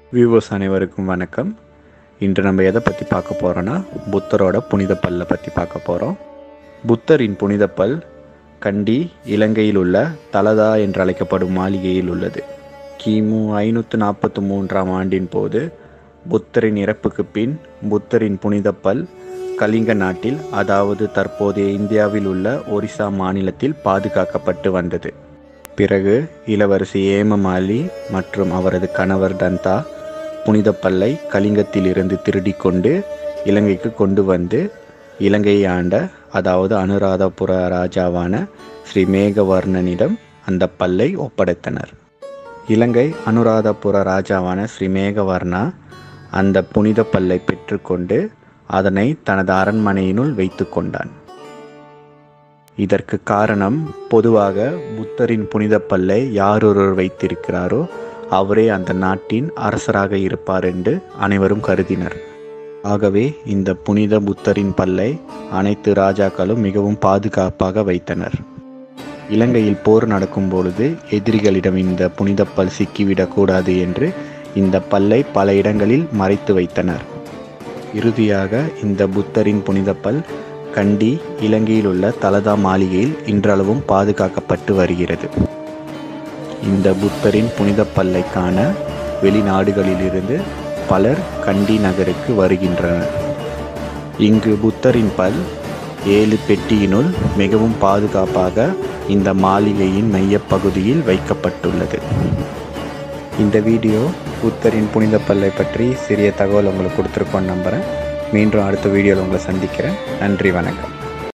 viewers அனைவருக்கும் வணக்கம் இன்று நம்ம எதை பற்றி பார்க்க போகிறோன்னா புத்தரோட புனித பல்லை பற்றி பார்க்க போகிறோம் புத்தரின் புனித பல் கண்டி இலங்கையில் உள்ள தலதா என்று அழைக்கப்படும் மாளிகையில் உள்ளது கிமு ஐநூற்று நாற்பத்தி மூன்றாம் ஆண்டின் போது புத்தரின் இறப்புக்கு பின் புத்தரின் புனித பல் கலிங்க நாட்டில் அதாவது தற்போதைய இந்தியாவில் உள்ள ஒரிசா மாநிலத்தில் பாதுகாக்கப்பட்டு வந்தது பிறகு இளவரசி ஏமமாலி மற்றும் அவரது கணவர் தந்தா புனித பல்லை கலிங்கத்திலிருந்து திருடி கொண்டு இலங்கைக்கு கொண்டு வந்து இலங்கையை ஆண்ட அதாவது அனுராதபுர ராஜாவான ஸ்ரீ மேகவர்ணனிடம் அந்த பல்லை ஒப்படைத்தனர் இலங்கை அனுராதபுர ராஜாவான ஸ்ரீ மேகவர்ணா அந்த புனித பல்லை பெற்றுக்கொண்டு அதனை தனது அரண்மனையினுள் வைத்து கொண்டான் இதற்கு காரணம் பொதுவாக புத்தரின் புனித பல்லை யாரொருவர் வைத்திருக்கிறாரோ அவரே அந்த நாட்டின் அரசராக இருப்பார் என்று அனைவரும் கருதினர் ஆகவே இந்த புனித புத்தரின் பல்லை அனைத்து ராஜாக்களும் மிகவும் பாதுகாப்பாக வைத்தனர் இலங்கையில் போர் நடக்கும் பொழுது எதிரிகளிடம் இந்த புனித பல் சிக்கிவிடக்கூடாது என்று இந்த பல்லை பல இடங்களில் மறைத்து வைத்தனர் இறுதியாக இந்த புத்தரின் புனித பல் கண்டி இலங்கையில் உள்ள தலதா மாளிகையில் இன்றளவும் பாதுகாக்கப்பட்டு வருகிறது இந்த புத்தரின் புனித பல்லை காண வெளிநாடுகளிலிருந்து பலர் கண்டி நகருக்கு வருகின்றனர் இங்கு புத்தரின் பல் ஏழு பெட்டியினுள் மிகவும் பாதுகாப்பாக இந்த மாளிகையின் மையப்பகுதியில் வைக்கப்பட்டுள்ளது இந்த வீடியோ புத்தரின் புனித பல்லை பற்றி சிறிய தகவல் உங்களுக்கு கொடுத்துருக்கோன்னு நம்புகிறேன் மீண்டும் அடுத்த வீடியோவில் உங்களை சந்திக்கிறேன் நன்றி வணக்கம்